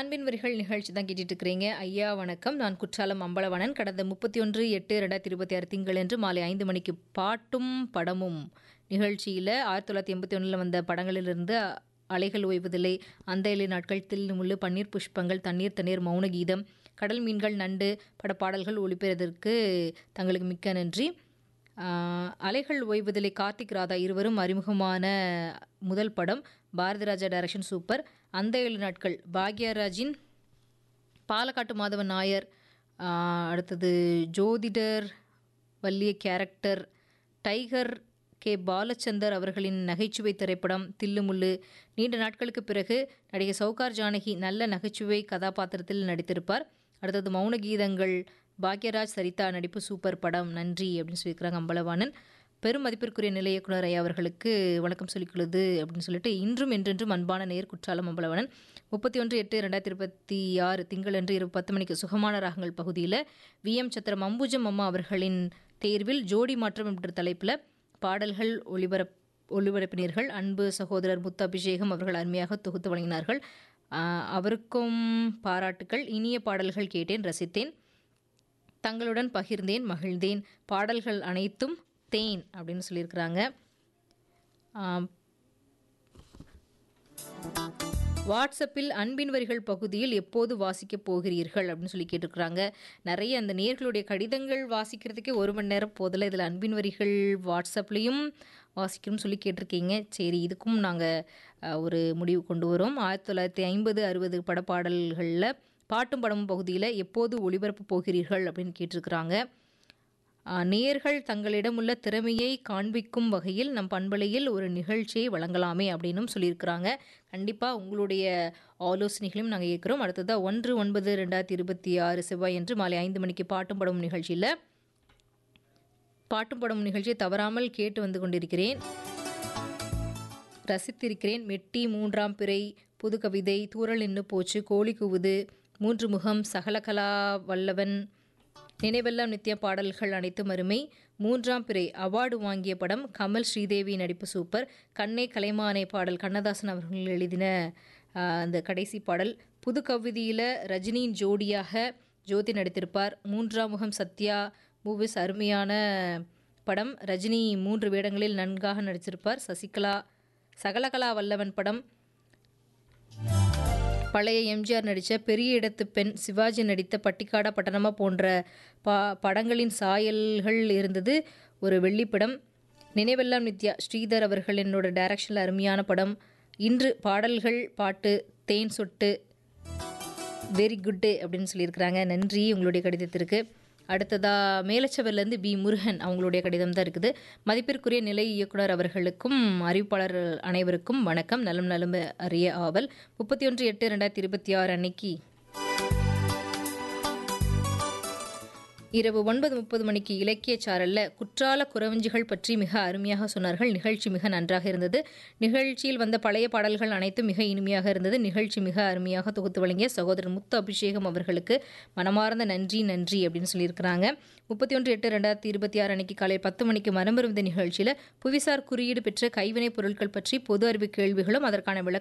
அன்பின் வரிகள் நிகழ்ச்சி தான் கேட்டுட்டு இருக்கிறீங்க ஐயா வணக்கம் நான் குற்றாலம் அம்பலவனன் கடந்த முப்பத்தி ஒன்று எட்டு ரெண்டாயிரத்தி இருபத்தி ஆறு திங்களன்று மாலை ஐந்து மணிக்கு பாட்டும் படமும் நிகழ்ச்சியில் ஆயிரத்தி தொள்ளாயிரத்தி எண்பத்தி ஒன்றில் வந்த படங்களிலிருந்து அலைகள் ஓய்வதில்லை அந்த இலை நாட்கள் தில் முள்ளு பன்னீர் புஷ்பங்கள் தண்ணீர் தண்ணீர் மௌன கீதம் கடல் மீன்கள் நண்டு பட பாடல்கள் ஒளிபெறுவதற்கு தங்களுக்கு மிக்க நன்றி ஆஹ், அலைகள் ஓய்வதில்லை கார்த்திக் ராதா இருவரும் அறிமுகமான முதல் படம் பாரதி ராஜா டைரக்ஷன் சூப்பர் அந்த ஏழு நாட்கள் பாக்யராஜின் பாலக்காட்டு மாதவன் நாயர் ஆஹ், அடுத்தது ஜோதிடர் வல்லிய கேரக்டர் டைகர் கே பாலச்சந்தர் அவர்களின் நகைச்சுவை திரைப்படம் தில்லுமுள்ளு நீண்ட நாட்களுக்கு பிறகு நடிகை சௌகார் ஜானகி நல்ல நகைச்சுவை கதாபாத்திரத்தில் நடித்திருப்பார் அடுத்தது மௌன கீதங்கள் பாக்யராஜ் சரிதா நடிப்பு சூப்பர் படம் நன்றி அப்படின்னு சொல்லியிருக்கிறாங்க அம்பலவாணன் பெரும் மதிப்பிற்குரிய நிலை இயக்குனர் ஐயா அவர்களுக்கு வணக்கம் சொல்லிக்கொள்ளுது அப்படின்னு சொல்லிட்டு இன்றும் என்றென்றும் அன்பான நேர் குற்றாலம் அம்பலவனன் முப்பத்தி ஒன்று எட்டு ரெண்டாயிரத்தி இருபத்தி ஆறு திங்களன்று இரவு பத்து மணிக்கு சுகமான ராகங்கள் பகுதியில் வி எம் சத்திரம் அம்புஜம் அம்மா அவர்களின் தேர்வில் ஜோடி மாற்றம் என்ற தலைப்பில் பாடல்கள் ஒளிபரப் ஒளிபரப்பினீர்கள் அன்பு சகோதரர் முத்து அபிஷேகம் அவர்கள் அருமையாக தொகுத்து வழங்கினார்கள் ஆஹ் அவருக்கும் பாராட்டுக்கள் இனிய பாடல்கள் கேட்டேன் ரசித்தேன் தங்களுடன் பகிர்ந்தேன் மகிழ்ந்தேன் பாடல்கள் அனைத்தும் தேன் அப்படின்னு சொல்லியிருக்கிறாங்க ஆம், வாட்ஸ்அப்பில் அன்பின் வரிகள் பகுதியில் எப்போது வாசிக்கப் போகிறீர்கள் அப்படின்னு சொல்லி கேட்டிருக்கிறாங்க நிறைய அந்த நேர்களுடைய கடிதங்கள் வாசிக்கிறதுக்கே ஒரு மணி நேரம் போதில் இதில் அன்பின் வரிகள் வாட்ஸ்அப்லேயும் வாசிக்கணும்னு சொல்லி கேட்டிருக்கீங்க சரி இதுக்கும் நாங்கள் ஒரு முடிவு கொண்டு வரோம் ஆயிரத்தி தொள்ளாயிரத்தி ஐம்பது அறுபது படப்பாடல்களில் பாட்டும் படமும் பகுதியில் எப்போது ஒளிபரப்பு போகிறீர்கள் அப்படின்னு கேட்டிருக்கிறாங்க ஆஹ், நேயர்கள் தங்களிடம் உள்ள திறமையை காண்பிக்கும் வகையில் நம் பண்பலையில் ஒரு நிகழ்ச்சியை வழங்கலாமே அப்படின்னும் சொல்லியிருக்கிறாங்க கண்டிப்பாக உங்களுடைய ஆலோசனைகளையும் நாங்கள் கேட்குறோம் அடுத்ததாக ஒன்று ஒன்பது ரெண்டாயிரத்தி இருபத்தி ஆறு செவ்வாய் என்று மாலை ஐந்து மணிக்கு பாட்டும் படமும் நிகழ்ச்சியில் பாட்டும் படமும் நிகழ்ச்சியை தவறாமல் கேட்டு வந்து கொண்டிருக்கிறேன் ரசித்திருக்கிறேன் மெட்டி மூன்றாம் பிறை புது கவிதை தூரல் நின்று போச்சு கோழி கூவுது மூன்று முகம் சகலகலா வல்லவன் நினைவெல்லாம் நித்திய பாடல்கள் அனைத்தும் அருமை மூன்றாம் பிறை அவார்டு வாங்கிய படம் கமல் ஸ்ரீதேவி நடிப்பு சூப்பர் கண்ணே கலைமானே பாடல் கண்ணதாசன் அவர்கள் எழுதின ஆஹ், அந்த கடைசி பாடல் புது கவிதையில் ரஜினியின் ஜோடியாக ஜோதி நடித்திருப்பார் மூன்றாம் முகம் சத்யா மூவிஸ் அருமையான படம் ரஜினி மூன்று வேடங்களில் நன்காக நடிச்சிருப்பார் சசிகலா சகலகலா வல்லவன் படம் பழைய எம்ஜிஆர் நடித்த பெரிய இடத்து பெண் சிவாஜி நடித்த பட்டிக்காடா பட்டணமா போன்ற பா படங்களின் சாயல்கள் இருந்தது ஒரு வெள்ளிப்படம் நினைவெல்லாம் நித்யா ஸ்ரீதர் அவர்கள் என்னோட டைரக்ஷனில் அருமையான படம் இன்று பாடல்கள் பாட்டு தேன் சொட்டு வெரி குட்டு அப்படின்னு சொல்லியிருக்கிறாங்க நன்றி உங்களுடைய கடிதத்திற்கு அடுத்ததா மேலச்சவர்லேருந்து பி முருகன் அவங்களுடைய கடிதம் தான் இருக்குது மதிப்பிற்குரிய நிலை இயக்குனர் அவர்களுக்கும் அறிவிப்பாளர் அனைவருக்கும் வணக்கம் நலம் நலம் அறிய ஆவல் முப்பத்தி ஒன்று எட்டு ரெண்டாயிரத்தி இருபத்தி ஆறு அன்னைக்கு இரவு ஒன்பது முப்பது மணிக்கு இலக்கிய சாரல்ல குற்றால குறவஞ்சிகள் பற்றி மிக அருமையாக சொன்னார்கள் நிகழ்ச்சி மிக நன்றாக இருந்தது நிகழ்ச்சியில் வந்த பழைய பாடல்கள் அனைத்தும் மிக இனிமையாக இருந்தது நிகழ்ச்சி மிக அருமையாக தொகுத்து வழங்கிய சகோதரர் முத்து அபிஷேகம் அவர்களுக்கு மனமார்ந்த நன்றி நன்றி அப்படின்னு சொல்லியிருக்கிறாங்க முப்பத்தி ஒன்று எட்டு ரெண்டாயிரத்தி இருபத்தி ஆறு அன்னைக்கு காலை பத்து மணிக்கு மனமிருந்த நிகழ்ச்சியில் புவிசார் குறியீடு பெற்ற கைவினைப் பொருட்கள் பற்றி பொது அறிவு கேள்விகளும் அதற்கான விளக்க